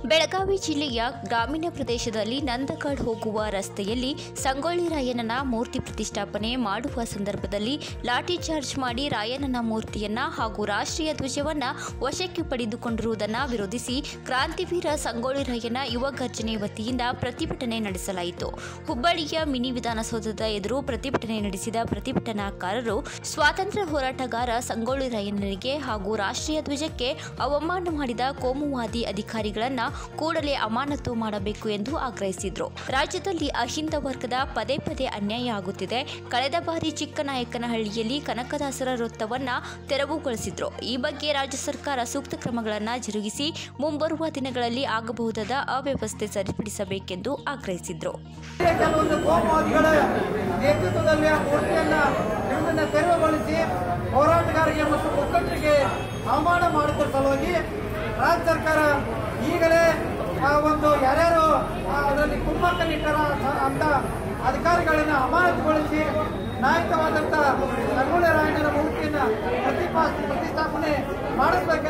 ಬೆಳಗಾವಿ ಜಿಲ್ಲೆಯ ಗ್ರಾಮೀಣ ಪ್ರದೇಶದಲ್ಲಿ ನಂದಗಡ್ ಹೋಗುವ ರಸ್ತೆಯಲ್ಲಿ ಸಂಗೊಳ್ಳಿ ರಾಯಣ್ಣನ ಮೂರ್ತಿ ಪ್ರತಿಷ್ಠಾಪನೆ ಮಾಡುವ ಸಂದರ್ಭದಲ್ಲಿ ಲಾಠಿ ಚಾರ್ಜ್ ಮಾಡಿ ರಾಯಣ್ಣನ ಮೂರ್ತಿಯನ್ನ ಹಾಗೂ ರಾಷ್ಟ್ರೀಯ ಧ್ವಜವನ್ನ ವಶಕ್ಕೆ ಪಡೆದುಕೊಂಡಿರುವುದನ್ನು ವಿರೋಧಿಸಿ ಕ್ರಾಂತಿವೀರ ಸಂಗೊಳ್ಳಿ ರಾಯಣ್ಣ ಯುವ ಗರ್ಜನೆ ವತಿಯಿಂದ ಪ್ರತಿಭಟನೆ ನಡೆಸಲಾಯಿತು ಹುಬ್ಬಳ್ಳಿಯ ಮಿನಿ ವಿಧಾನಸೌಧದ ಎದುರು ಪ್ರತಿಭಟನೆ ನಡೆಸಿದ ಪ್ರತಿಭಟನಾಕಾರರು ಸ್ವಾತಂತ್ರ್ಯ ಹೋರಾಟಗಾರ ಸಂಗೊಳ್ಳಿ ರಾಯಣ್ಣನಿಗೆ ಹಾಗೂ ರಾಷ್ಟ್ರೀಯ ಧ್ವಜಕ್ಕೆ ಅವಮಾನ ಮಾಡಿದ ಕೋಮುವಾದಿ ಅಧಿಕಾರಿಗಳನ್ನ ಕೂಡಲೇ ಅಮಾನತು ಮಾಡಬೇಕು ಎಂದು ಆಗ್ರಹಿಸಿದ್ರು ರಾಜ್ಯದಲ್ಲಿ ಅಹಿಂದ ವರ್ಗದ ಪದೇ ಪದೇ ಅನ್ಯಾಯ ಆಗುತ್ತಿದೆ ಕಳೆದ ಬಾರಿ ಚಿಕ್ಕನಾಯಕನಹಳ್ಳಿಯಲ್ಲಿ ಕನಕದಾಸರ ವೃತ್ತವನ್ನ ತೆರವುಗೊಳಿಸಿದ್ರು ಈ ಬಗ್ಗೆ ರಾಜ್ಯ ಸರ್ಕಾರ ಸೂಕ್ತ ಕ್ರಮಗಳನ್ನು ಜರುಗಿಸಿ ಮುಂಬರುವ ದಿನಗಳಲ್ಲಿ ಆಗಬಹುದಾದ ಅವ್ಯವಸ್ಥೆ ಸರಿಪಡಿಸಬೇಕೆಂದು ಆಗ್ರಹಿಸಿದ್ರು ಕೆಲವೊಂದು ಕೋಮುವಾದಿಗಳ ನೇತೃತ್ವದಲ್ಲಿ ಆ ಮೂರ್ತಿಯನ್ನ ಇದನ್ನ ತೆರವುಗೊಳಿಸಿ ಹೋರಾಟಗಾರರಿಗೆ ಮತ್ತು ಮುಖಂಡರಿಗೆ ಅವಮಾನ ಮಾಡಿದ ಸಲುವಾಗಿ ರಾಜ್ಯ ಸರ್ಕಾರ ಈಗಲೇ ಆ ಒಂದು ಯಾರ್ಯಾರು ಆ ಅದರಲ್ಲಿ ಕುಮ್ಮಕ್ಕನಿಟ್ಟರ ಅಂತ ಅಧಿಕಾರಿಗಳನ್ನ ಅಮಾನತುಗೊಳಿಸಿ ನಾಯಕವಾದಂಥ ಸಂಗೊಳ್ಳಿ ರಾಯಣ್ಣನ ಮೂರ್ತಿಯನ್ನ ಪ್ರತಿಪಾ ಪ್ರತಿಷ್ಠಾಪನೆ ಮಾಡಿಸ್ಬೇಕು